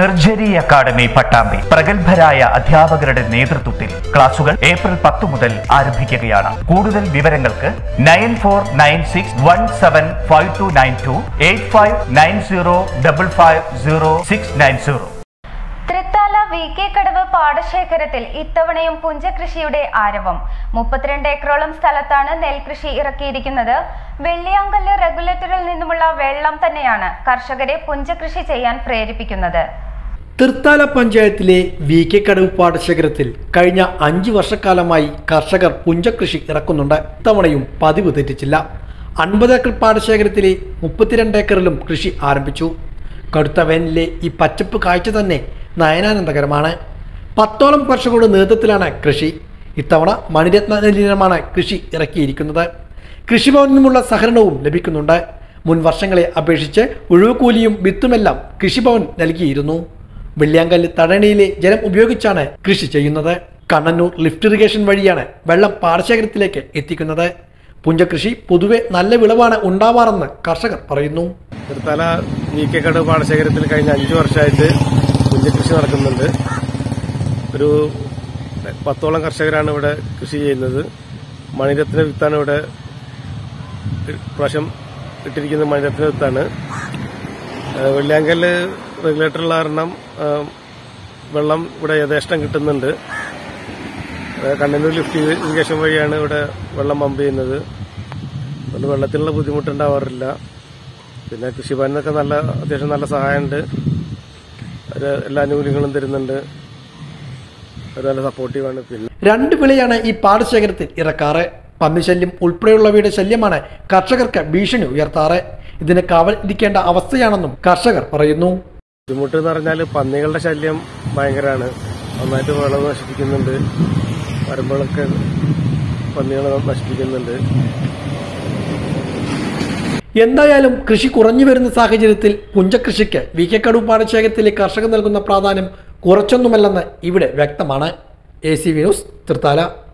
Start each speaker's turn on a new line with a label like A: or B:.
A: നിർജരി academy Pattambi പ്രഗത്ഭരായ അധ്യാപകരുടെ നേതൃത്വത്തിൽ ക്ലാസുകൾ ഏപ്രിൽ പത്ത് മുതൽ ആരംഭിക്കുകയാണ് കൂടുതൽ വിവരങ്ങൾക്ക് nine four nine six one seven five two nine two eight five nine zero double five zero six nine zero
B: Thrithala V K Kadavu പാടശേഖരത്തിൽ ഇത്തവണയും പുഞ്ചകൃഷിയുടെ ആരവം മുപ്പത്തിരണ്ട് ഏക്കറോളം സ്ഥലത്താണ് നെൽകൃഷി ഇറക്കിയിരിക്കുന്നത് വെള്ളിയാങ്കല്ല് റെഗുലേറ്ററിൽ നിന്നുമുള്ള വെള്ളം തന്നെയാണ് കർഷകരെ പുഞ്ചകൃഷി ചെയ്യാൻ പ്രേരിപ്പിക്കുന്നത്
C: തൃത്താല പഞ്ചായത്തിലെ വി കെ കടവ് പാടശേഖരത്തിൽ കഴിഞ്ഞ അഞ്ച് വർഷക്കാലമായി കർഷകർ പുഞ്ചകൃഷി ഇറക്കുന്നുണ്ട് ഇത്തവണയും പതിവ് തെറ്റിച്ചില്ല അൻപത് ഏക്കർ പാടശേഖരത്തിലെ മുപ്പത്തിരണ്ട് ഏക്കറിലും കൃഷി ആരംഭിച്ചു കടുത്ത വേനലിലെ ഈ പച്ചപ്പ് കാഴ്ച തന്നെ നയനാനന്ദകരമാണ് പത്തോളം കർഷകരുടെ നേതൃത്വത്തിലാണ് കൃഷി ഇത്തവണ മണിരത്ന നെല്ലിനമാണ് കൃഷി ഇറക്കിയിരിക്കുന്നത് കൃഷിഭവനിൽ നിന്നുമുള്ള സഹകരണവും ലഭിക്കുന്നുണ്ട് മുൻ വർഷങ്ങളെ അപേക്ഷിച്ച് ഒഴിവുകൂലിയും വിത്തുമെല്ലാം കൃഷിഭവൻ നൽകിയിരുന്നു വെള്ളിയാങ്കല്ല് തടണിയിലെ ജലം ഉപയോഗിച്ചാണ് കൃഷി ചെയ്യുന്നത് കണ്ണന്നൂർ ലിഫ്റ്റ് ഇറിഗേഷൻ വഴിയാണ് വെള്ളം പാടശേഖരത്തിലേക്ക് എത്തിക്കുന്നത് പുഞ്ചകൃഷി പൊതുവെ നല്ല വിളവാണ് ഉണ്ടാവാറെന്ന് കർഷകർ പറയുന്നു
D: തൃത്താല വി കെ കടവ് പാടശേഖരത്തിൽ കഴിഞ്ഞ അഞ്ചു വർഷമായിട്ട് പുഞ്ചകൃഷി നടക്കുന്നുണ്ട് ഒരു പത്തോളം കർഷകരാണ് ഇവിടെ കൃഷി ചെയ്യുന്നത് മണിരത്ന വിത്താണ് ഇവിടെ പ്രാവശ്യം ഇട്ടിരിക്കുന്ന മണിരത്ന വിത്താണ് ഏഹ് വെള്ളിയാങ്കല്ല് റെഗുലേറ്ററുള്ള കാരണം ഏഹ് വെള്ളം ഇവിടെ യഥേഷ്ടം കിട്ടുന്നുണ്ട് ഏഹ് കണ്ണന്നൂർ ലിഫ്റ്റ് ഇറിഗേഷൻ വഴിയാണ് ഇവിടെ വെള്ളം പമ്പ് ചെയ്യുന്നത് അതുകൊണ്ട് വെള്ളത്തിനുള്ള ബുദ്ധിമുട്ടുണ്ടാവാറില്ല പിന്നെ കൃഷിഭവനൊക്കെ നല്ല അത്യാവശ്യം നല്ല സഹായമുണ്ട് അവർ എല്ലാ ആനുകൂല്യങ്ങളും തരുന്നുണ്ട് അവർ നല്ല സപ്പോർട്ടീവാണ് പിന്നെ
C: രണ്ട് വിളയാണ് ഈ പാടശേഖരത്തിൽ ഇറക്കാറ് പന്നിശല്യം ഉൾപ്പെടെയുള്ളവയുടെ ശല്യമാണ് കർഷകർക്ക് ഭീഷണി ഉയർത്താറ് ഇതിന് കാവൽ ഇരിക്കേണ്ട അവസ്ഥയാണെന്നും കർഷകർ പറയുന്നു
D: ബുദ്ധിമുട്ട് എന്ന് പറഞ്ഞാൽ പന്നികളുടെ ശല്യം ഭയങ്കരമാണ് നന്നായിട്ട് വിളവ് നശിപ്പിക്കുന്നുണ്ട് വരുമ്പോഴൊക്കെ പന്നികൾ നശിപ്പിക്കുന്നുണ്ട്
C: എന്തായാലും കൃഷി കുറഞ്ഞു വരുന്ന സാഹചര്യത്തിൽ പുഞ്ചകൃഷിക്ക് വി കെ കടു പാടശേഖരത്തിലെ കർഷകർ നൽകുന്ന പ്രാധാന്യം കുറച്ചൊന്നുമല്ലെന്ന് ഇവിടെ വ്യക്തമാണ് A C V news Thrithala